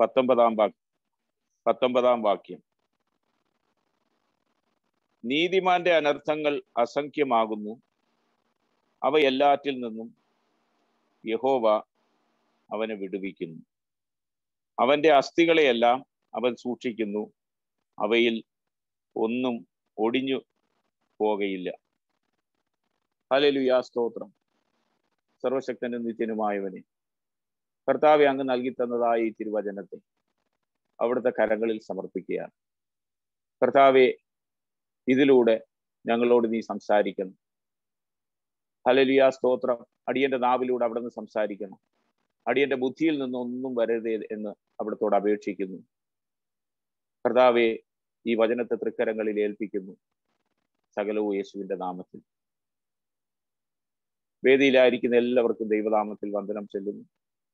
പത്തൊമ്പതാം വാക്യം പത്തൊമ്പതാം വാക്യം നീതിമാന്റെ അനർത്ഥങ്ങൾ അസംഖ്യമാകുന്നു അവ എല്ലാറ്റിൽ നിന്നും യഹോവ അവനെ വിടുവിക്കുന്നു അവന്റെ അസ്ഥികളെയെല്ലാം അവൻ സൂക്ഷിക്കുന്നു അവയിൽ ഒന്നും ഒടിഞ്ഞു പോകയില്ല ഹലലുയാ സ്തോത്രം സർവശക്തനും നിത്യനുമായവനെ കർത്താവെ അങ്ങ് നൽകി തന്നതായ ഈ തിരുവചനത്തെ അവിടുത്തെ കരങ്ങളിൽ സമർപ്പിക്കുകയാണ് കർത്താവെ ഇതിലൂടെ ഞങ്ങളോട് നീ സംസാരിക്കണം ഹലലിയ സ്തോത്രം അടിയന്റെ നാവിലൂടെ അവിടെ നിന്ന് സംസാരിക്കണം അടിയന്റെ ബുദ്ധിയിൽ നിന്നൊന്നും വരരുതേ എന്ന് അവിടത്തോട് അപേക്ഷിക്കുന്നു കർത്താവെ ഈ വചനത്തെ തൃക്കരങ്ങളിൽ ഏൽപ്പിക്കുന്നു സകലവും യേശുവിന്റെ നാമത്തിൽ വേദിയിലായിരിക്കുന്ന എല്ലാവർക്കും ദൈവനാമത്തിൽ വന്ദനം ചെല്ലുന്നു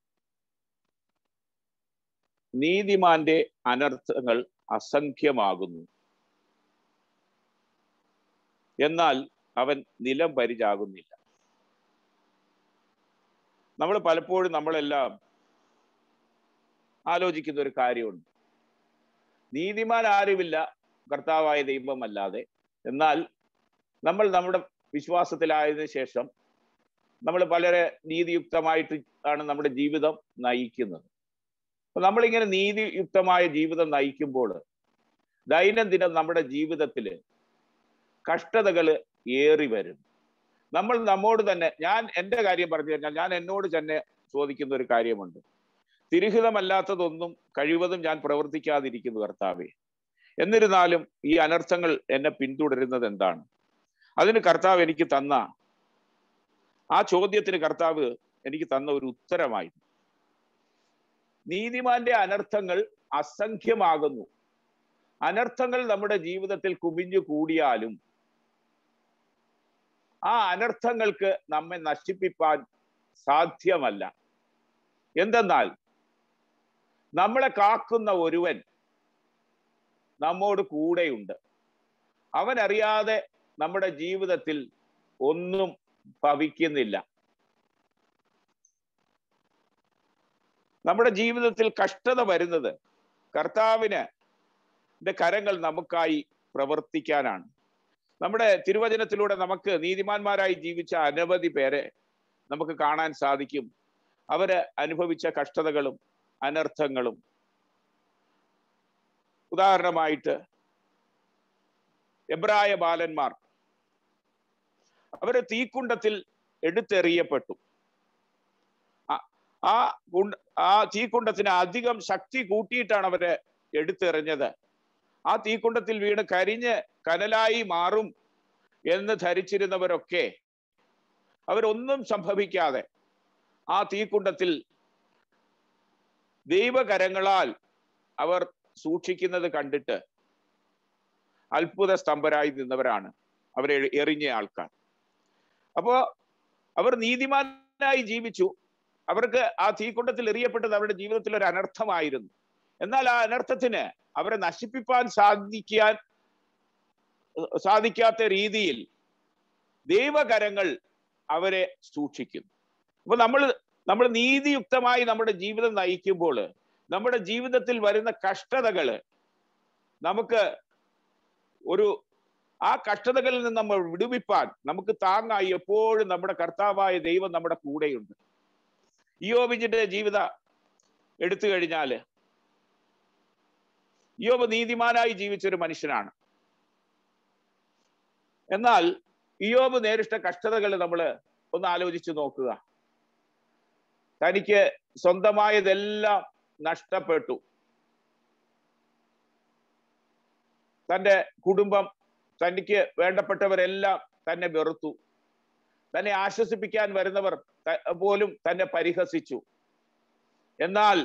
നീതിമാന്റെ അനർത്ഥങ്ങൾ അസംഖ്യമാകുന്നു എന്നാൽ അവൻ നിലം പരിചാകുന്നില്ല നമ്മൾ പലപ്പോഴും നമ്മളെല്ലാം ആലോചിക്കുന്ന ഒരു കാര്യമുണ്ട് നീതിമാൻ ആരുമില്ല കർത്താവായ ദൈവമല്ലാതെ എന്നാൽ നമ്മൾ നമ്മുടെ വിശ്വാസത്തിലായതിനു ശേഷം നമ്മൾ വളരെ നീതിയുക്തമായിട്ട് ആണ് നമ്മുടെ ജീവിതം നയിക്കുന്നത് അപ്പൊ നമ്മളിങ്ങനെ നീതിയുക്തമായ ജീവിതം നയിക്കുമ്പോൾ ദൈനംദിനം നമ്മുടെ ജീവിതത്തിൽ കഷ്ടതകൾ ഏറി വരും നമ്മൾ നമ്മോട് തന്നെ ഞാൻ എൻ്റെ കാര്യം പറഞ്ഞു കഴിഞ്ഞാൽ ഞാൻ എന്നോട് തന്നെ ചോദിക്കുന്ന ഒരു കാര്യമുണ്ട് തിരുഹിതമല്ലാത്തതൊന്നും കഴിവതും ഞാൻ പ്രവർത്തിക്കാതിരിക്കുന്നു കർത്താവെ എന്നിരുന്നാലും ഈ അനർത്ഥങ്ങൾ എന്നെ പിന്തുടരുന്നത് എന്താണ് അതിന് കർത്താവ് എനിക്ക് തന്ന ആ ചോദ്യത്തിന് കർത്താവ് എനിക്ക് തന്ന ഒരു ഉത്തരമായിരുന്നു നീതിമാന്റെ അനർത്ഥങ്ങൾ അസംഖ്യമാകുന്നു അനർത്ഥങ്ങൾ നമ്മുടെ ജീവിതത്തിൽ കുമിഞ്ഞു കൂടിയാലും ആ അനർത്ഥങ്ങൾക്ക് നമ്മെ നശിപ്പിക്കാൻ സാധ്യമല്ല എന്തെന്നാൽ നമ്മളെ കാക്കുന്ന ഒരുവൻ നമ്മോട് കൂടെയുണ്ട് അവൻ അറിയാതെ നമ്മുടെ ജീവിതത്തിൽ ഒന്നും ഭവിക്കുന്നില്ല നമ്മുടെ ജീവിതത്തിൽ കഷ്ടത വരുന്നത് കർത്താവിന് കരങ്ങൾ നമുക്കായി പ്രവർത്തിക്കാനാണ് നമ്മുടെ തിരുവചനത്തിലൂടെ നമുക്ക് നീതിമാന്മാരായി ജീവിച്ച അനവധി പേരെ നമുക്ക് കാണാൻ സാധിക്കും അവര് അനുഭവിച്ച കഷ്ടതകളും അനർത്ഥങ്ങളും ഉദാഹരണമായിട്ട് എബ്രായ ബാലന്മാർ അവര് തീക്കുണ്ടത്തിൽ എടുത്തെറിയപ്പെട്ടു ആ ആ തീക്കുണ്ടത്തിന് അധികം ശക്തി കൂട്ടിയിട്ടാണ് അവരെ എടുത്തെറിഞ്ഞത് ആ തീക്കുണ്ടത്തിൽ വീണ് കരിഞ്ഞ് കനലായി മാറും എന്ന് ധരിച്ചിരുന്നവരൊക്കെ അവരൊന്നും സംഭവിക്കാതെ ആ തീക്കുണ്ടത്തിൽ ദൈവകരങ്ങളാൽ അവർ സൂക്ഷിക്കുന്നത് കണ്ടിട്ട് അത്ഭുത സ്തംഭരായി നിന്നവരാണ് അവരെ എറിഞ്ഞ ആൾക്കാർ അപ്പോ അവർ നീതിമാനായി ജീവിച്ചു അവർക്ക് ആ തീക്കുണ്ടത്തിൽ എറിയപ്പെട്ടത് അവരുടെ ജീവിതത്തിൽ ഒരു അനർത്ഥമായിരുന്നു എന്നാൽ ആ അനർത്ഥത്തിന് അവരെ നശിപ്പിക്കാൻ സാധിക്കാൻ സാധിക്കാത്ത രീതിയിൽ ദൈവകരങ്ങൾ അവരെ സൂക്ഷിക്കുന്നു അപ്പൊ നമ്മൾ നമ്മൾ നീതിയുക്തമായി നമ്മുടെ ജീവിതം നയിക്കുമ്പോൾ നമ്മുടെ ജീവിതത്തിൽ വരുന്ന കഷ്ടതകള് നമുക്ക് ഒരു ആ കഷ്ടതകളിൽ നിന്ന് നമ്മൾ വിടുവിപ്പാൻ നമുക്ക് താങ്ങായി എപ്പോഴും നമ്മുടെ കർത്താവായ ദൈവം നമ്മുടെ കൂടെയുണ്ട് യോബിജിന്റെ ജീവിത എടുത്തു കഴിഞ്ഞാല് യോബ് നീതിമാനായി ജീവിച്ചൊരു മനുഷ്യനാണ് എന്നാൽ ഇയോബ് നേരിട്ട കഷ്ടതകൾ നമ്മൾ ഒന്ന് ആലോചിച്ച് നോക്കുക തനിക്ക് സ്വന്തമായതെല്ലാം നഷ്ടപ്പെട്ടു തന്റെ കുടുംബം തനിക്ക് വേണ്ടപ്പെട്ടവരെല്ലാം തന്നെ വെറുത്തു തന്നെ ആശ്വസിപ്പിക്കാൻ വരുന്നവർ പോലും തന്നെ പരിഹസിച്ചു എന്നാൽ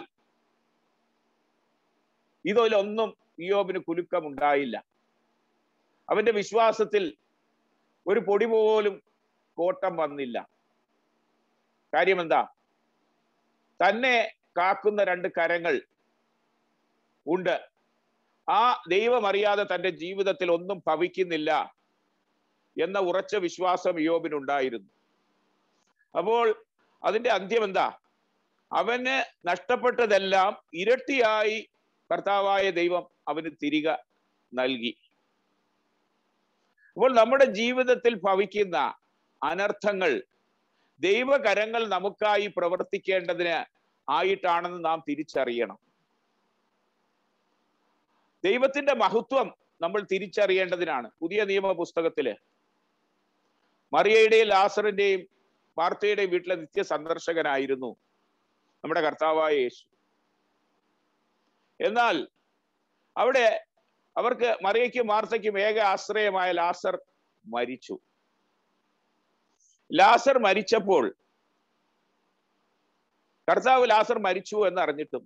ഇതിലൊന്നും ഇയോബിന് കുലുക്കമുണ്ടായില്ല അവന്റെ വിശ്വാസത്തിൽ ഒരു പൊടി പോലും കോട്ടം വന്നില്ല കാര്യം എന്താ തന്നെ കാക്കുന്ന രണ്ട് കരങ്ങൾ ഉണ്ട് ആ ദൈവം അറിയാതെ തന്റെ ജീവിതത്തിൽ ഒന്നും ഭവിക്കുന്നില്ല എന്ന ഉറച്ച വിശ്വാസം യോബിനുണ്ടായിരുന്നു അപ്പോൾ അതിന്റെ അന്ത്യം എന്താ അവന് നഷ്ടപ്പെട്ടതെല്ലാം ഇരട്ടിയായി കർത്താവായ ദൈവം അവന് തിരികെ നൽകി അപ്പോൾ നമ്മുടെ ജീവിതത്തിൽ ഭവിക്കുന്ന അനർത്ഥങ്ങൾ ദൈവകരങ്ങൾ നമുക്കായി പ്രവർത്തിക്കേണ്ടതിന് ആയിട്ടാണെന്ന് നാം തിരിച്ചറിയണം ദൈവത്തിന്റെ മഹത്വം നമ്മൾ തിരിച്ചറിയേണ്ടതിനാണ് പുതിയ നിയമ പുസ്തകത്തില് മറിയയുടെയും ലാസറിന്റെയും വാർത്തയുടെയും വീട്ടിലെ നിത്യ സന്ദർശകനായിരുന്നു നമ്മുടെ കർത്താവായ യേശു എന്നാൽ അവിടെ അവർക്ക് മറിയയ്ക്കും മാർത്തയ്ക്കും ഏക ആശ്രയമായ ലാസർ മരിച്ചു ലാസർ മരിച്ചപ്പോൾ കർത്താവ് ലാസർ മരിച്ചു എന്ന് അറിഞ്ഞിട്ടും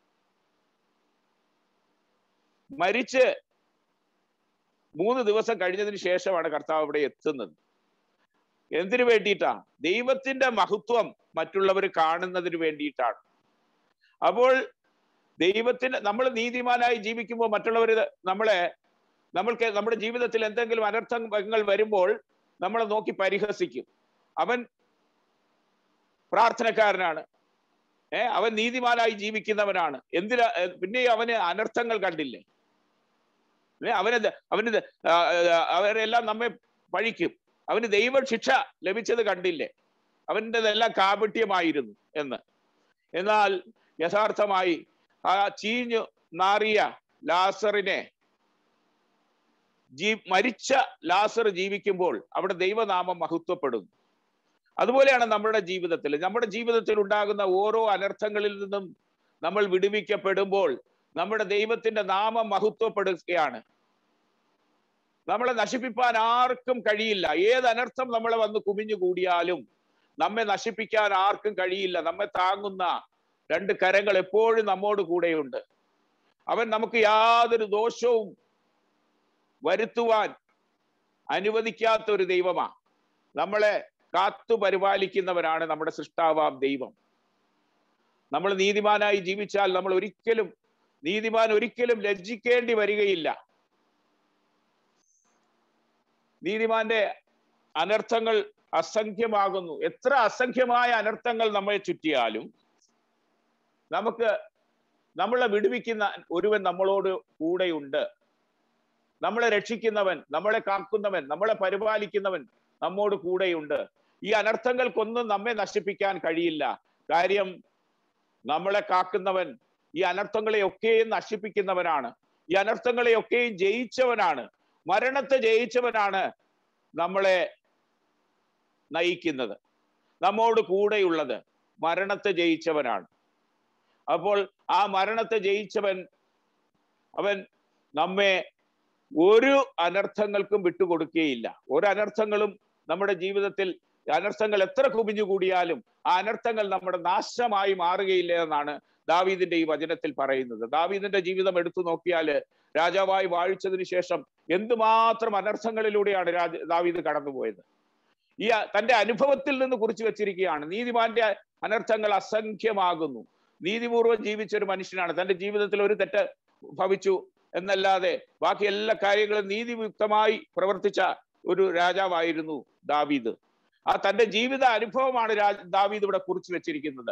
മരിച്ച് മൂന്ന് ദിവസം കഴിഞ്ഞതിന് ശേഷമാണ് കർത്താവ് ഇവിടെ എത്തുന്നത് എന്തിനു വേണ്ടിയിട്ടാ ദൈവത്തിന്റെ മഹത്വം മറ്റുള്ളവർ കാണുന്നതിന് വേണ്ടിയിട്ടാണ് അപ്പോൾ ദൈവത്തിന് നമ്മൾ നീതിമാനായി ജീവിക്കുമ്പോൾ മറ്റുള്ളവർ നമ്മളെ നമ്മൾക്ക് നമ്മുടെ ജീവിതത്തിൽ എന്തെങ്കിലും അനർത്ഥങ്ങൾ വരുമ്പോൾ നമ്മളെ നോക്കി പരിഹസിക്കും അവൻ പ്രാർത്ഥനക്കാരനാണ് ഏ അവൻ നീതിമാനായി ജീവിക്കുന്നവനാണ് എന്തിനാ പിന്നെ അവന് അനർത്ഥങ്ങൾ കണ്ടില്ലേ അവന് അവന് അവരെല്ലാം നമ്മെ പഴിക്കും അവന് ദൈവ ശിക്ഷ ലഭിച്ചത് കണ്ടില്ലേ അവൻ്റെതെല്ലാം കാപട്യമായിരുന്നു എന്ന് എന്നാൽ യഥാർത്ഥമായി ആ ചീഞ്ഞു നാറിയ ലാസറിനെ ജീ മരിച്ച ലാസർ ജീവിക്കുമ്പോൾ അവിടെ ദൈവനാമം മഹത്വപ്പെടുന്നു അതുപോലെയാണ് നമ്മുടെ ജീവിതത്തിൽ നമ്മുടെ ജീവിതത്തിൽ ഉണ്ടാകുന്ന ഓരോ അനർത്ഥങ്ങളിൽ നിന്നും നമ്മൾ വിടുവിക്കപ്പെടുമ്പോൾ നമ്മുടെ ദൈവത്തിന്റെ നാമം മഹത്വപ്പെടുകയാണ് നമ്മളെ നശിപ്പിക്കാൻ ആർക്കും കഴിയില്ല ഏത് അനർത്ഥം നമ്മളെ വന്ന് കുമിഞ്ഞു കൂടിയാലും നമ്മെ നശിപ്പിക്കാൻ ആർക്കും കഴിയില്ല നമ്മെ താങ്ങുന്ന രണ്ട് കരങ്ങൾ എപ്പോഴും നമ്മോട് കൂടെയുണ്ട് അവൻ നമുക്ക് യാതൊരു ദോഷവും വരുത്തുവാൻ അനുവദിക്കാത്ത ഒരു ദൈവമാ നമ്മളെ കാത്തു പരിപാലിക്കുന്നവനാണ് നമ്മുടെ സൃഷ്ടാവാം ദൈവം നമ്മൾ നീതിമാനായി ജീവിച്ചാൽ നമ്മൾ ഒരിക്കലും നീതിമാൻ ഒരിക്കലും ലജ്ജിക്കേണ്ടി വരികയില്ല നീതിമാന്റെ അനർത്ഥങ്ങൾ അസംഖ്യമാകുന്നു എത്ര അസംഖ്യമായ അനർത്ഥങ്ങൾ നമ്മളെ ചുറ്റിയാലും നമുക്ക് നമ്മളെ വിടുവിക്കുന്ന ഒരുവൻ നമ്മളോട് കൂടെയുണ്ട് നമ്മളെ രക്ഷിക്കുന്നവൻ നമ്മളെ കാക്കുന്നവൻ നമ്മളെ പരിപാലിക്കുന്നവൻ നമ്മോട് കൂടെയുണ്ട് ഈ അനർത്ഥങ്ങൾക്കൊന്നും നമ്മെ നശിപ്പിക്കാൻ കഴിയില്ല കാര്യം നമ്മളെ കാക്കുന്നവൻ ഈ അനർത്ഥങ്ങളെയൊക്കെയും നശിപ്പിക്കുന്നവനാണ് ഈ അനർത്ഥങ്ങളെയൊക്കെയും ജയിച്ചവനാണ് മരണത്തെ ജയിച്ചവനാണ് നമ്മളെ നയിക്കുന്നത് നമ്മോട് കൂടെയുള്ളത് മരണത്തെ ജയിച്ചവനാണ് അപ്പോൾ ആ മരണത്തെ ജയിച്ചവൻ അവൻ നമ്മെ ഒരു അനർത്ഥങ്ങൾക്കും വിട്ടുകൊടുക്കുകയില്ല ഒരു അനർത്ഥങ്ങളും നമ്മുടെ ജീവിതത്തിൽ അനർത്ഥങ്ങൾ എത്ര കുമിഞ്ഞു കൂടിയാലും ആ അനർത്ഥങ്ങൾ നമ്മുടെ നാശമായി മാറുകയില്ല എന്നാണ് ദാവീദിന്റെ ഈ വചനത്തിൽ പറയുന്നത് ദാവീദിന്റെ ജീവിതം എടുത്തു നോക്കിയാൽ രാജാവായി വാഴിച്ചതിന് ശേഷം എന്തുമാത്രം അനർത്ഥങ്ങളിലൂടെയാണ് രാജ ദാവീദ് കടന്നുപോയത് ഈ തന്റെ അനുഭവത്തിൽ നിന്ന് കുറിച്ചു വെച്ചിരിക്കുകയാണ് നീതിമാന്റെ അനർത്ഥങ്ങൾ അസംഖ്യമാകുന്നു നീതിപൂർവ്വം ജീവിച്ച ഒരു മനുഷ്യനാണ് തന്റെ ജീവിതത്തിൽ ഒരു തെറ്റ് ഭവിച്ചു എന്നല്ലാതെ ബാക്കി എല്ലാ കാര്യങ്ങളും നീതിയുക്തമായി പ്രവർത്തിച്ച ഒരു രാജാവായിരുന്നു ദാവീദ് ആ തന്റെ ജീവിത അനുഭവമാണ് ദാവീദ് ഇവിടെ കുറിച്ചു വെച്ചിരിക്കുന്നത്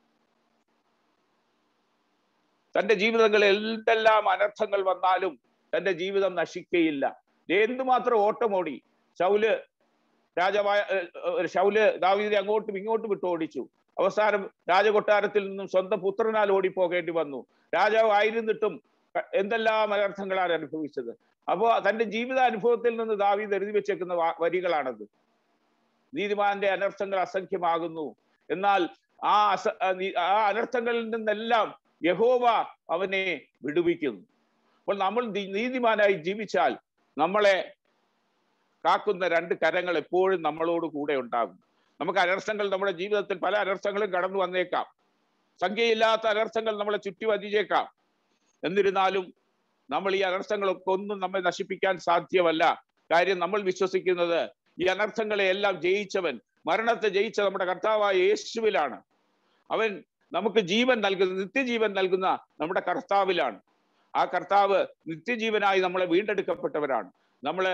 തന്റെ ജീവിതങ്ങളിൽ എന്തെല്ലാം അനർത്ഥങ്ങൾ വന്നാലും തന്റെ ജീവിതം നശിക്കയില്ല എന്തുമാത്രം ഓട്ടമോടി ശൗല് രാജാവായ ശൗല് ദാവീദിനെ അങ്ങോട്ടും ഇങ്ങോട്ടും വിട്ട് ഓടിച്ചു അവസാനം രാജകൊട്ടാരത്തിൽ നിന്നും സ്വന്തം പുത്രനാൽ ഓടിപ്പോകേണ്ടി വന്നു രാജാവ് ആയിരുന്നിട്ടും എന്തെല്ലാം അനർത്ഥങ്ങളാണ് അനുഭവിച്ചത് അപ്പോ തന്റെ ജീവിത അനുഭവത്തിൽ നിന്ന് ദാവീദ് എഴുതി വെച്ചേക്കുന്ന വരികളാണത് നീതിമാന്റെ അനർത്ഥങ്ങൾ അസംഖ്യമാകുന്നു എന്നാൽ ആ അസ ആ അനർത്ഥങ്ങളിൽ നിന്നെല്ലാം യഹോവ അവനെ വിടുവിക്കുന്നു അപ്പോൾ നമ്മൾ നീതിമാനായി ജീവിച്ചാൽ നമ്മളെ കാക്കുന്ന രണ്ട് കരങ്ങൾ എപ്പോഴും നമ്മളോട് കൂടെ ഉണ്ടാകും നമുക്ക് അനർത്ഥങ്ങൾ നമ്മുടെ ജീവിതത്തിൽ പല അനർത്ഥങ്ങളും കടന്നു വന്നേക്കാം സംഖ്യയില്ലാത്ത അനർത്ഥങ്ങൾ നമ്മളെ ചുറ്റി വധിച്ചേക്കാം എന്നിരുന്നാലും നമ്മൾ ഈ അനർത്ഥങ്ങളൊക്കെ ഒന്നും നമ്മെ നശിപ്പിക്കാൻ സാധ്യമല്ല കാര്യം നമ്മൾ വിശ്വസിക്കുന്നത് ഈ അനർത്ഥങ്ങളെ എല്ലാം ജയിച്ചവൻ മരണത്തെ ജയിച്ച നമ്മുടെ കർത്താവായ യേശുവിലാണ് അവൻ നമുക്ക് ജീവൻ നൽകുന്ന നിത്യജീവൻ നൽകുന്ന നമ്മുടെ കർത്താവിലാണ് ആ കർത്താവ് നിത്യജീവനായി നമ്മളെ വീണ്ടെടുക്കപ്പെട്ടവരാണ് നമ്മളെ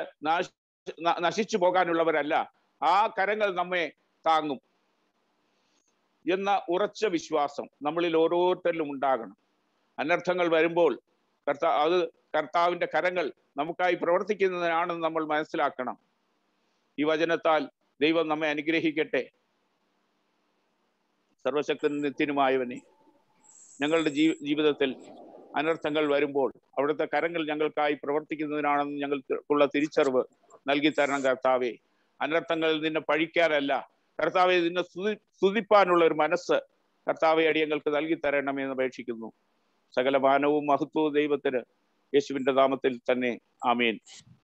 നശിച്ചു പോകാനുള്ളവരല്ല ആ കരങ്ങൾ നമ്മെ താങ്ങും എന്ന ഉറച്ച വിശ്വാസം നമ്മളിൽ ഓരോരുത്തരിലും ഉണ്ടാകണം അനർത്ഥങ്ങൾ വരുമ്പോൾ കർത്താ അത് കർത്താവിന്റെ കരങ്ങൾ നമുക്കായി പ്രവർത്തിക്കുന്നതിനാണെന്ന് നമ്മൾ മനസ്സിലാക്കണം ഈ വചനത്താൽ ദൈവം നമ്മെ അനുഗ്രഹിക്കട്ടെ സർവശക്തൻ നിത്യനുമായവനെ ഞങ്ങളുടെ ജീ ജീവിതത്തിൽ അനർത്ഥങ്ങൾ വരുമ്പോൾ അവിടുത്തെ കരങ്ങൾ ഞങ്ങൾക്കായി പ്രവർത്തിക്കുന്നതിനാണെന്ന് ഞങ്ങൾക്കുള്ള തിരിച്ചറിവ് നൽകി തരണം കർത്താവെ അനർത്ഥങ്ങളിൽ നിന്നെ പഴിക്കാനല്ല കർത്താവെ നിന്നെ സ്തുതി സ്തുതിപ്പാനുള്ള ഒരു മനസ്സ് കർത്താവെ അടിയങ്ങൾക്ക് നൽകി തരണമെന്ന് അപേക്ഷിക്കുന്നു സകല മാനവും മഹത്വവും ദൈവത്തിന് യേശുവിന്റെ നാമത്തിൽ തന്നെ ആമീൻ